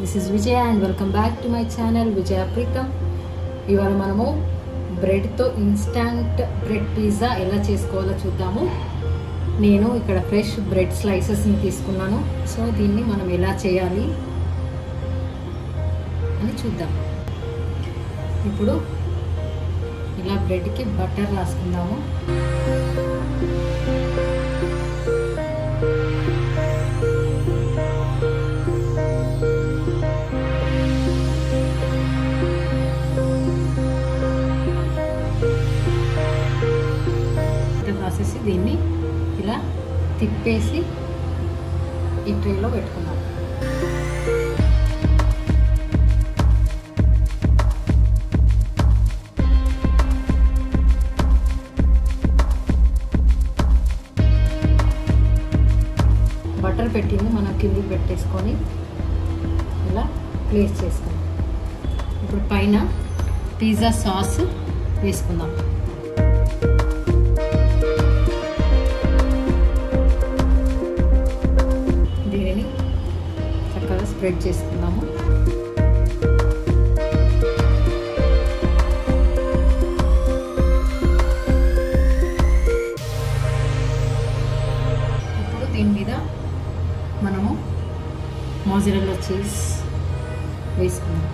this is Vijaya and welcome back to my channel Vijaya Preetham ఇవాళ మనము బ్రెడ్తో instant bread pizza ఎలా చేసుకోవాలో చూద్దాము నేను ఇక్కడ ఫ్రెష్ బ్రెడ్ స్లైసెస్ని తీసుకున్నాను సో దీన్ని మనం ఎలా చేయాలి అని చూద్దాం ఇప్పుడు ఇలా బ్రెడ్కి బటర్ రాసుకుందాము బటర్ రాసేసి దీన్ని ఇలా తిప్పేసి ఈ ట్రేలో పెట్టుకున్నాం బటర్ పెట్టింది మనం కిందికి పెట్టేసుకొని ఇలా ప్లేస్ చేసుకుందాం ఇప్పుడు పైన పిజ్జా సాస్ వేసుకుందాం దీనిని చక్కగా స్ప్రెడ్ చేసుకుందాము ఇప్పుడు దీని మీద మనము మోజరెల్లా చీజ్ వేసుకుందాం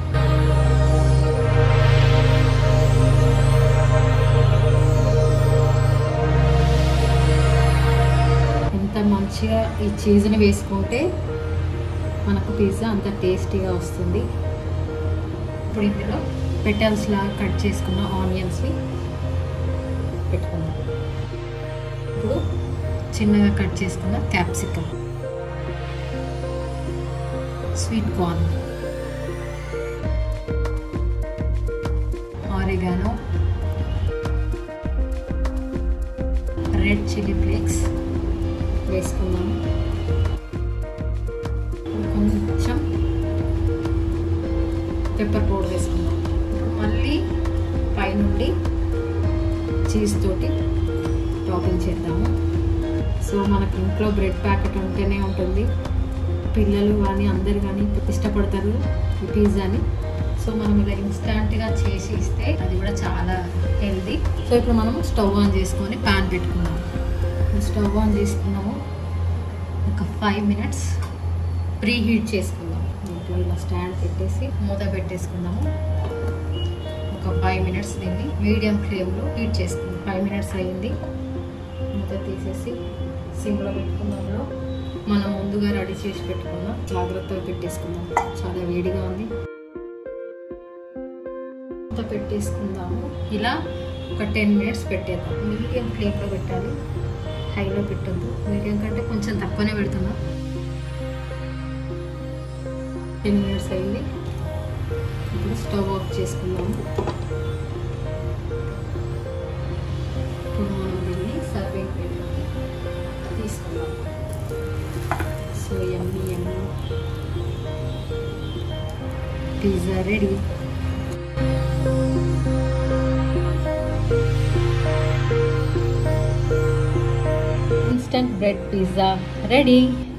ఎంత మంచిగా ఈ చీజ్ని వేసుకుంటే మనకు పిజ్జా అంత టేస్టీగా వస్తుంది ఇప్పుడు ఇందులో పెటల్స్లా కట్ చేసుకున్న ఆనియన్స్ని పెట్టుకుందాం ఇప్పుడు చిన్నగా కట్ చేసుకున్న capsicum sweet corn oregano red chilli flakes వేసుకుందాం కొంచెం పెప్పర్ పౌడర్ వేసుకుందాం మళ్ళీ పైనుండి చీజ్ తోటి టాపింగ్ చేద్దాము సో మనకి ఇంట్లో బ్రెడ్ ప్యాకెట్ ఉంటేనే ఉంటుంది పిల్లలు కానీ అందరు కానీ ఇష్టపడతారు ఈ పిజ్జాని సో మనం ఇలా ఇన్స్టాంట్గా చేసి ఇస్తే అది కూడా చాలా హెల్దీ సో ఇప్పుడు మనం స్టవ్ ఆన్ చేసుకొని ప్యాన్ పెట్టుకుందాం స్టవ్ ఆన్ చేసుకున్నాము ఒక ఫైవ్ మినిట్స్ ప్రీ హీట్ చేసుకుందాం దీంట్లో ఇలా స్టాండ్ పెట్టేసి మూత పెట్టేసుకుందాము ఒక ఫైవ్ మినిట్స్ దీన్ని మీడియం ఫ్లేమ్లో హీట్ చేసుకుందాం ఫైవ్ మినిట్స్ అయ్యింది మూత తీసేసి సిమ్లో పెట్టుకుందాంలో మనం ముందుగా రెడీ చేసి పెట్టుకుందాం జాగ్రత్తగా పెట్టేసుకుందాం చాలా వేడిగా ఉంది మూత పెట్టేసుకుందాము ఇలా ఒక టెన్ మినిట్స్ పెట్టేద్దాం మీడియం ఫ్లేమ్లో పెట్టాలి హైలో పెట్టద్దు మీడియం కంటే కొంచెం తక్కువనే పెడుతున్నా టెన్ మినిట్స్ అయింది ఇప్పుడు స్టవ్ ఆఫ్ చేసుకుందాము ఇప్పుడు మనం దీన్ని సర్వింగ్ తీసుకుందాం so yummy yummy pizza ready instant bread pizza ready